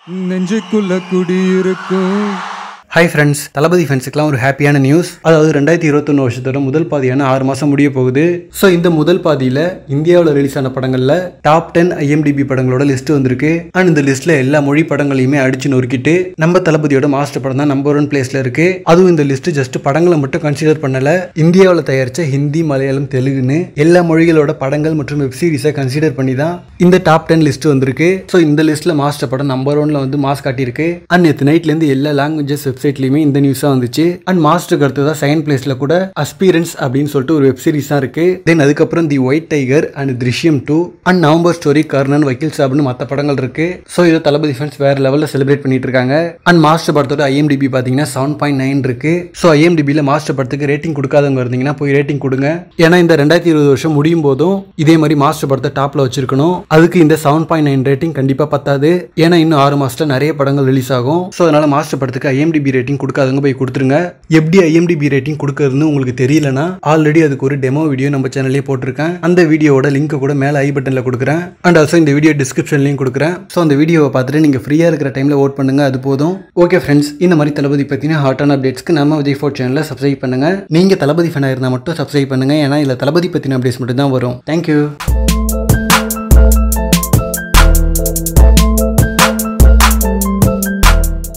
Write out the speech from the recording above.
நெஞ்சுக்குள்ள குடியிருக்கும் hi friends தளபதி ஃபேன்ஸுக்குலாம் ஒரு ஹாப்பியான நியூஸ் அதாவது ரெண்டாயிரத்தி இருபத்தொன்று வருஷத்தோட முதல் பாதியான ஆறு மாதம் முடிய போகுது ஸோ இந்த முதல் பாதியில் இந்தியாவில் ரிலீஸ் ஆன படங்களில் டாப் டென் ஐஎம்டிபி படங்களோட லிஸ்ட் வந்திருக்கு அண்ட் இந்த லிஸ்ட்டில் எல்லா மொழி படங்களையுமே அடிச்சு நொறுக்கிட்டு நம்ம தளபதியோட மாஸ்டர் படம் தான் நம்பர் ஒன் பிளேஸில் இருக்கு அதுவும் இந்த லிஸ்ட் ஜஸ்ட் படங்களை மட்டும் கன்சிடர் பண்ணல இந்தியாவில் தயாரித்த ஹிந்தி மலையாளம் தெலுங்குன்னு எல்லா மொழிகளோட படங்கள் மற்றும் வெப் சீரிஸை கன்சிடர் பண்ணி தான் இந்த டாப் டென் லிஸ்ட் வந்திருக்கு ஸோ இந்த லிஸ்ட்டில் மாஸ்டர் படம் நம்பர் ஒன்ல வந்து மாஸ் காட்டியிருக்கு அண்ட் நேற்று நைட்லேருந்து எல்லா லாங்குவேஜஸ் வெப்சைட்லையுமே இந்த நியூஸாக வந்துச்சு அண்ட் மாஸ்டருக்கு அடுத்ததாக செகண்ட் பிளேஸில் கூட அஸ்பீரன்ஸ் அப்படின்னு சொல்லிட்டு ஒரு வெப் சீரிஸ் தான் இருக்கு தென் அதுக்கப்புறம் the white tiger and Drishyam two and November story Karnan வக்கீல் சாப்னு மற்ற படங்கள் இருக்கு ஸோ இதை தளபதி ஃபேன்ஸ் வேற லெவலில் செலிப்ரேட் பண்ணிட்டு இருக்காங்க அண்ட் மாஸ்டர் படத்தோட ஐஎம்டிபி பார்த்தீங்கன்னா செவன் பாயிண்ட் நைன் இருக்கு ஸோ ஐஎம்டிபியில் மாஸ்டர் படத்துக்கு ரேட்டிங் கொடுக்காதவங்க இருந்தீங்கன்னா போய் ரேட்டிங் கொடுங்க ஏன்னா இந்த ரெண்டாயிரத்தி இருபது வருஷம் முடியும் போதும் இதே மாதிரி மாஸ்டர் படத்தை டாப்ல வச்சிருக்கணும் அதுக்கு இந்த செவன் பாயிண்ட் நைன் ரேட்டிங் கண்டிப்பாக பத்தாது ஏன்னா இன்னும் ஆறு மாசத்துல நிறைய படங்கள் ரிலீஸ் ஆகும் ஸோ அதனால மாஸ்டர் படத்துக்கு ஐஎம்டிபி ரேட்டிங் கொடுக்காதவங்க போய் கொடுத்துருங்க எப்படி ஐஎம்டிபி ரேட்டிங் கொடுக்கறதுன்னு உங்களுக்கு தெரியலனா ஆல்ரெடி அதுக்கு ஒரு டெமோ வீடியோ நம்ம சேனல்லே போட்டிருக்கேன் அந்த வீடியோவோட லிங்க் கூட மேலே ஐ பட்டனில் கொடுக்குறேன் அண்ட் ஆல்சோ இந்த வீடியோ டிஸ்கிரிப்ஷன்லையும் கொடுக்குறேன் ஸோ அந்த வீடியோவை பார்த்துட்டு நீங்கள் ஃப்ரீயாக இருக்கிற டைமில் ஓட் பண்ணுங்க அது போதும் ஓகே ஃப்ரெண்ட்ஸ் இந்த மாதிரி தளபதி பற்றின ஹாட்டான அப்டேட்ஸ்க்கு நம்ம விஜய் ஃபோர் சேனலில் சப்ஸ்கிரைப் பண்ணுங்க நீங்கள் தளபதி ஃபேனாக இருந்தால் மட்டும் சப்ஸ்கிரைப் பண்ணுங்க ஏன்னா இதில் தளபதி பற்றின அப்டேட்ஸ் மட்டும் தான் வரும் தேங்க்யூ